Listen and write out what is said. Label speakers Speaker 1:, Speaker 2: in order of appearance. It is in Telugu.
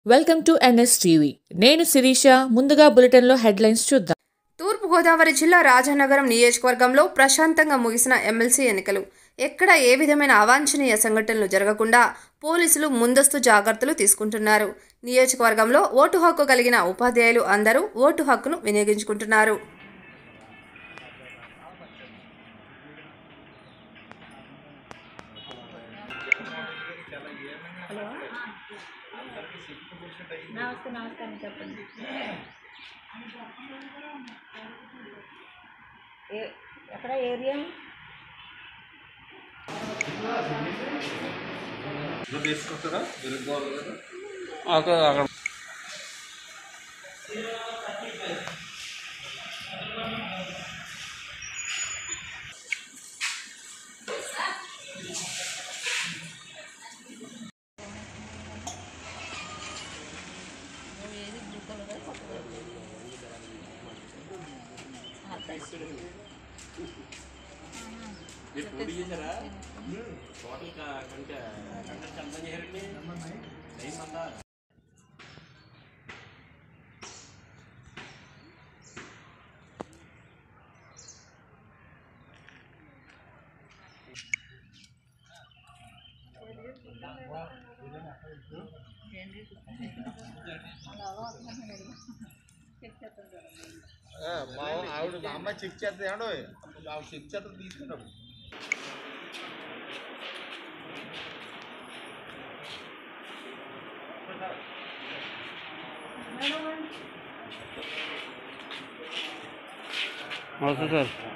Speaker 1: వెల్కమ్ టు ఎన్ఎస్ టీవీ నేను శిరీష ముందుగా బులెటిన్లో హెడ్లైన్స్ చూద్దాం
Speaker 2: తూర్పుగోదావరి జిల్లా రాజానగరం నియోజకవర్గంలో ప్రశాంతంగా ముగిసిన ఎమ్మెల్సీ ఎన్నికలు ఎక్కడ ఏ విధమైన అవాంఛనీయ సంఘటనలు జరగకుండా పోలీసులు ముందస్తు జాగ్రత్తలు తీసుకుంటున్నారు నియోజకవర్గంలో ఓటు హక్కు కలిగిన ఉపాధ్యాయులు అందరూ ఓటు హక్కును వినియోగించుకుంటున్నారు
Speaker 3: నమస్తే నమస్కారం చెప్పండి ఏ ఎక్కడ ఏరియా
Speaker 4: తీసుకొస్తారా వెళ్ళిపోవాలి కదా
Speaker 5: అక్కడ అక్కడ
Speaker 4: మా ఆవిడ మా అమ్మాయి చెక్ చేస్తుంది ఏమండో ఆవిడ చెక్ చేస్తుంది తీసుకుంటాం
Speaker 5: నమస్తే సార్